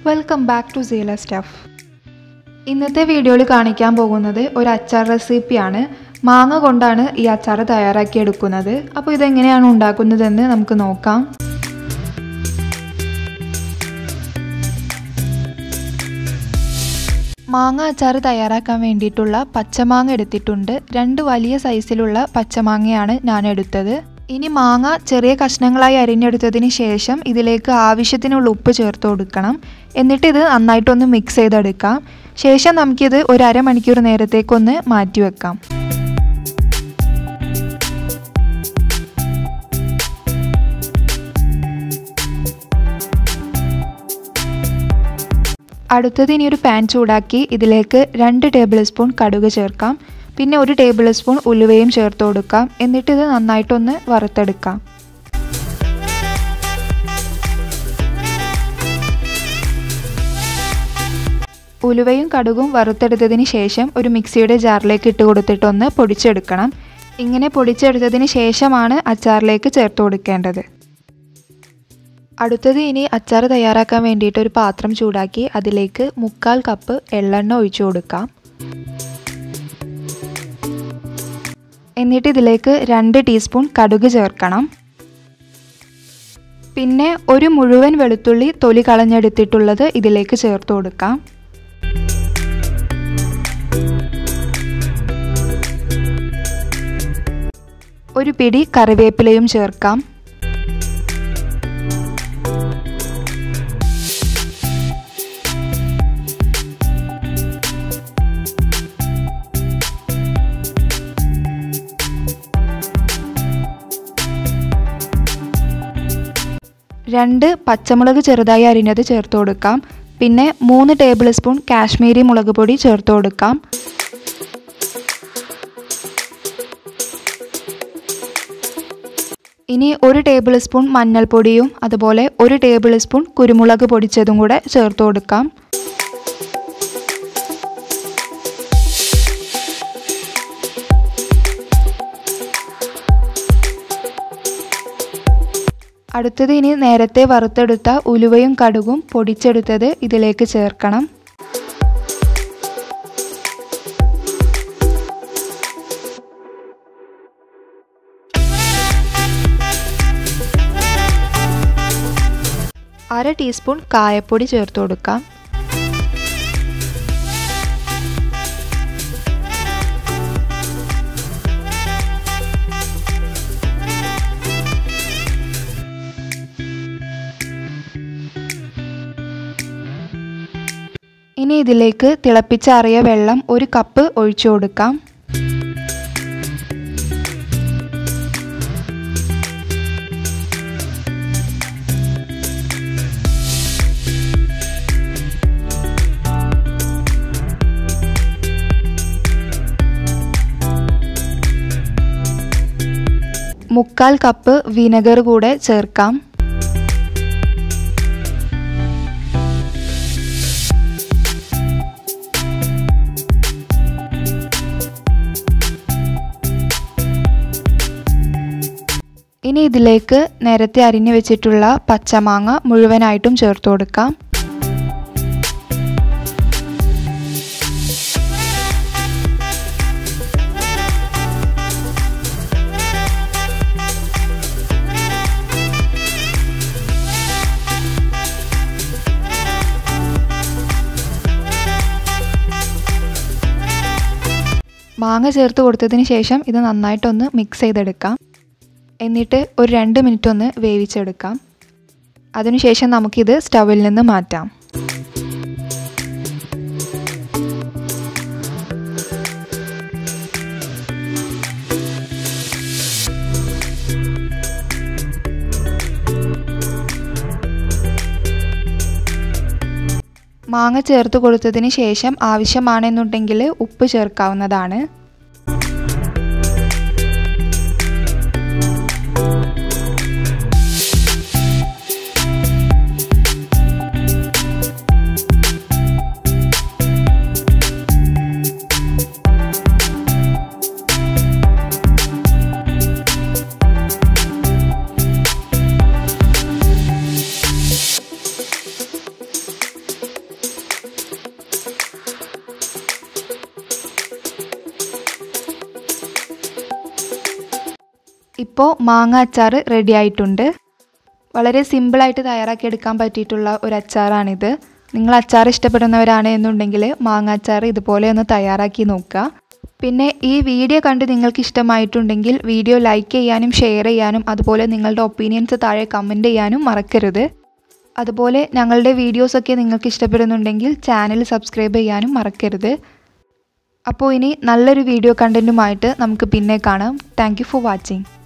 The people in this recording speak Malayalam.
welcome back to Seela stuff ഇന്നത്തെ വീഡിയോയിൽ കാണിക്കാൻ പോകുന്നത് ഒരു അച്ചാർ റെസിപ്പിയാണ് മാങ്ങ കൊണ്ടാണ് ഈ അച്ചാർ തയ്യാറാക്കിയെടുക്കുന്നത് അപ്പോൾ ഇതെങ്ങനെയാണ് ഉണ്ടാക്കുന്നതെന്ന് നമുക്ക് നോക്കാം മാങ്ങ അച്ചാർ തയ്യാറാക്കാൻ വേണ്ടിയിട്ടുള്ള പച്ചമാങ്ങ എടുത്തിട്ടുണ്ട് രണ്ട് വലിയ സൈസിലുള്ള പച്ചമാങ്ങയാണ് ഞാൻ എടുത്തത് ഇനി മാങ്ങ ചെറിയ കഷ്ണങ്ങളായി അരിഞ്ഞെടുത്തതിന് ശേഷം ഇതിലേക്ക് ആവശ്യത്തിനുള്ള ഉപ്പ് ചേർത്ത് കൊടുക്കണം എന്നിട്ട് ഇത് നന്നായിട്ടൊന്ന് മിക്സ് ചെയ്തെടുക്കാം ശേഷം നമുക്കിത് ഒരു അരമണിക്കൂർ നേരത്തേക്കൊന്ന് മാറ്റി വെക്കാം അടുത്തത് ഇനി ഒരു പാൻ ചൂടാക്കി ഇതിലേക്ക് രണ്ട് ടേബിൾ സ്പൂൺ കടുക് ചേർക്കാം പിന്നെ ഒരു ടേബിൾ സ്പൂൺ ഉലുവയും ചേർത്ത് കൊടുക്കാം എന്നിട്ട് ഇത് നന്നായിട്ടൊന്ന് വറുത്തെടുക്കാം ഉലുവയും കടുകും വറുത്തെടുത്തതിന് ശേഷം ഒരു മിക്സിയുടെ ജാറിലേക്ക് ഇട്ട് കൊടുത്തിട്ടൊന്ന് പൊടിച്ചെടുക്കണം ഇങ്ങനെ പൊടിച്ചെടുത്തതിന് ശേഷമാണ് അച്ചാറിലേക്ക് ചേർത്ത് കൊടുക്കേണ്ടത് അടുത്തത് ഇനി അച്ചാർ തയ്യാറാക്കാൻ വേണ്ടിയിട്ട് ഒരു പാത്രം ചൂടാക്കി അതിലേക്ക് മുക്കാൽ കപ്പ് എള്ളെണ്ണ ഒഴിച്ചു കൊടുക്കാം എന്നിട്ട് ഇതിലേക്ക് രണ്ട് ടീസ്പൂൺ കടുക് ചേർക്കണം പിന്നെ ഒരു മുഴുവൻ വെളുത്തുള്ളി തൊലി കളഞ്ഞെടുത്തിട്ടുള്ളത് ഇതിലേക്ക് ചേർത്ത് കൊടുക്കാം ഒരു പിടി കറിവേപ്പിലയും ചേർക്കാം രണ്ട് പച്ചമുളക് ചെറുതായി അരിഞ്ഞത് ചേർത്ത് കൊടുക്കാം പിന്നെ മൂന്ന് ടേബിൾ സ്പൂൺ കാശ്മീരി മുളക് പൊടി ചേർത്ത് കൊടുക്കാം ഇനി ഒരു ടേബിൾ സ്പൂൺ മഞ്ഞൾപ്പൊടിയും അതുപോലെ ഒരു ടേബിൾ സ്പൂൺ കുരുമുളക് പൊടിച്ചതും കൂടെ ചേർത്ത് കൊടുക്കാം അടുത്തത് ഇനി നേരത്തെ വറുത്തെടുത്ത ഉലുവയും കടുകും പൊടിച്ചെടുത്തത് ഇതിലേക്ക് ചേർക്കണം അര ടീസ്പൂൺ കായപ്പൊടി ചേർത്ത് കൊടുക്കാം ഇനി ഇതിലേക്ക് തിളപ്പിച്ചാറിയ വെള്ളം ഒരു കപ്പ് ഒഴിച്ചു കൊടുക്കാം മുക്കാൽ കപ്പ് വിനെഗർ കൂടെ ചേർക്കാം ഇനി ഇതിലേക്ക് നേരത്തെ അരിഞ്ഞു വെച്ചിട്ടുള്ള പച്ചമാങ്ങ മുഴുവനായിട്ടും ചേർത്ത് കൊടുക്കാം മാങ്ങ ചേർത്ത് കൊടുത്തതിന് ശേഷം ഇത് നന്നായിട്ടൊന്ന് മിക്സ് ചെയ്തെടുക്കാം എന്നിട്ട് ഒരു രണ്ട് മിനിറ്റ് ഒന്ന് വേവിച്ചെടുക്കാം അതിനുശേഷം നമുക്കിത് സ്റ്റവിൽ നിന്ന് മാറ്റാം മാങ്ങ ചേർത്ത് കൊടുത്തതിന് ശേഷം ആവശ്യമാണെന്നുണ്ടെങ്കിൽ ഉപ്പ് ചേർക്കാവുന്നതാണ് ഇപ്പോൾ മാങ്ങ അച്ചാർ റെഡി ആയിട്ടുണ്ട് വളരെ സിമ്പിളായിട്ട് തയ്യാറാക്കി എടുക്കാൻ പറ്റിയിട്ടുള്ള ഒരു അച്ചാറാണിത് നിങ്ങൾ അച്ചാർ ഇഷ്ടപ്പെടുന്നവരാണ് എന്നുണ്ടെങ്കിൽ മാങ്ങ അച്ചാർ ഇതുപോലെ ഒന്ന് തയ്യാറാക്കി നോക്കുക പിന്നെ ഈ വീഡിയോ കണ്ട് നിങ്ങൾക്ക് ഇഷ്ടമായിട്ടുണ്ടെങ്കിൽ വീഡിയോ ലൈക്ക് ചെയ്യാനും ഷെയർ ചെയ്യാനും അതുപോലെ നിങ്ങളുടെ ഒപ്പീനിയൻസ് താഴെ കമൻറ്റ് ചെയ്യാനും മറക്കരുത് അതുപോലെ ഞങ്ങളുടെ വീഡിയോസൊക്കെ നിങ്ങൾക്ക് ഇഷ്ടപ്പെടുന്നുണ്ടെങ്കിൽ ചാനൽ സബ്സ്ക്രൈബ് ചെയ്യാനും മറക്കരുത് അപ്പോൾ ഇനി നല്ലൊരു വീഡിയോ കണ്ടൻറ്റുമായിട്ട് നമുക്ക് പിന്നെ കാണാം താങ്ക് ഫോർ വാച്ചിങ്